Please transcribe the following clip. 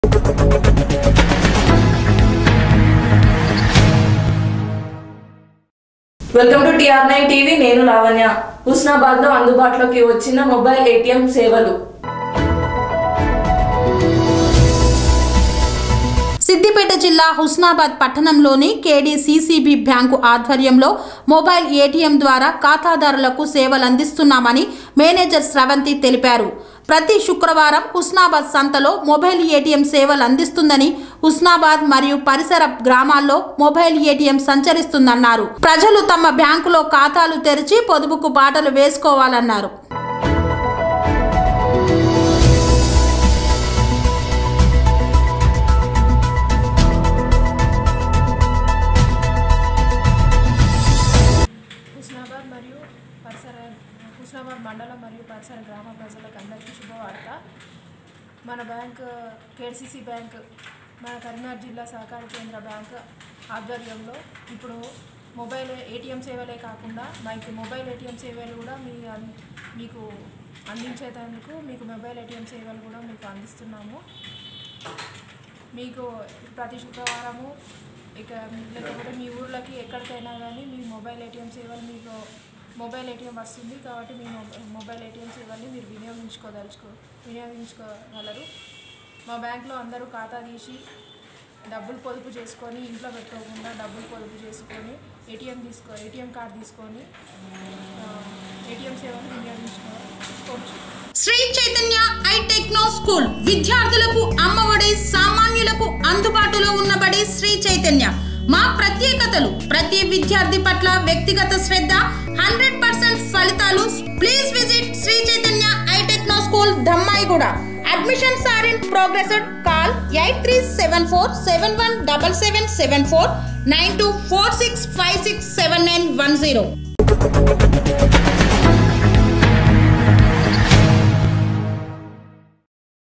welcome to TR nine TV నేను లావణ్య హుస్నాబాద్ లో అందుబాటులోకి వచ్చిన మొబైల్ ఏటీఎం సేవలు సిద్దిపేట జిల్లా హుస్నాబాద్ పట్టణంలోని కేడీసీసీబీ బ్యాంకు ఆధ్వర్యంలో మొబైల్ ఏటీఎం ద్వారా ఖాతాదారులకు సేవలు అందిస్తున్నామని మేనేజర్ స్రవంతి తెలిపారు ప్రతి శుక్రవారం హుస్నాబాద్ సంతలో మొబైల్ ఏటీఎం సేవలు అందిస్తుందని హుస్నాబాద్ మరియు పరిసర గ్రామాల్లో మొబైల్ ఏటీఎం సంచరిస్తుందన్నారు ప్రజలు తమ బ్యాంకులో ఖాతాలు తెరిచి పొదుపుకు బాటలు వేసుకోవాలన్నారు హుస్నాబాద్ మరియు పరిసర హుస్నాబాద్ మండలం మరియు పరిసర గ్రామ ప్రజలకు అందరికీ శుభవార్త మన బ్యాంక్ కేడిసిసి బ్యాంక్ మన కరీంనగర్ జిల్లా సహకార కేంద్ర బ్యాంక్ ఆధ్వర్యంలో ఇప్పుడు మొబైల్ ఏటీఎం సేవలే కాకుండా మనకి మొబైల్ ఏటీఎం సేవలు కూడా మీ అన్- మీకు అందించేందుకు మీకు మొబైల్ ఏటీఎం సేవలు కూడా మీకు అందిస్తున్నాము మీకు ప్రతి శుక్రవారము ఇక లేకపోతే మీ ఊర్లకి ఎక్కడికైనా కానీ మీ మొబైల్ ఏటీఎం సేవలు మీకు మొబైల్ ఏటీఎం వస్తుంది కాబట్టి మీ మొబై- మొబైల్ ఏటీఎం సేవల్ని మీరు వినియోగించుకోదలుచుకో వినియోగించుకోగలరు మా బ్యాంక్లో అందరూ ఖాతా తీసి డబ్బులు పొదుపు చేసుకొని ఇంట్లో పెట్టుకోకుండా డబ్బులు పొదుపు చేసుకొని ఏటీఎం తీసుకో ఏటీఎం కార్డు తీసుకొని ఏటీఎం సేవలు వినియోగించుకోవచ్చు Sri Chaitanya I techno school విద్యార్థులకు అమ్మఒడి సామాన్యులకు అందుబాటులో ఉన్నబడి శ్రీ చైతన్య మా ప్రత్యేకతలు ప్రతి విద్యార్థి పట్ల వ్యక్తిగత శ్రద్ధ హండ్రెడ్ పర్సెంట్ ఫలితాలు please visit Sri Chaitanya I techno school Dammaiguda admissions are in progress call eight three seven four seven one double seven seven four nine two four six five six seven nine one zero